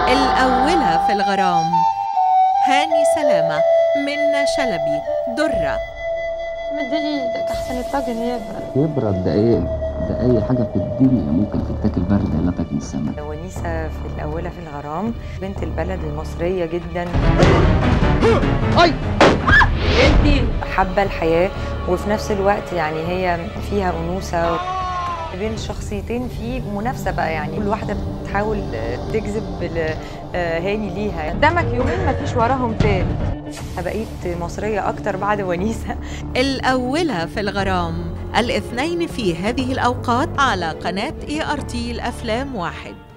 الأولى في الغرام هاني سلامة منى شلبي درة مد ايدك احسن الطاجن يبرد يبرد ده ايه ده اي حاجه في الدنيا ممكن تتاكل برد لا تاكل السمك ونيسة في الأولى في الغرام بنت البلد المصرية جدا بنتي حابة الحياة وفي نفس الوقت يعني هي فيها أنوثة بين شخصيتين في منافسة بقى يعني كل واحدة بتحاول تجذب ال- هاني ليها قدامك يومين مفيش وراهم تاني بقيت مصرية أكتر بعد ونيسة الأولى في الغرام الاثنين في هذه الأوقات على قناة اي ار تي الأفلام واحد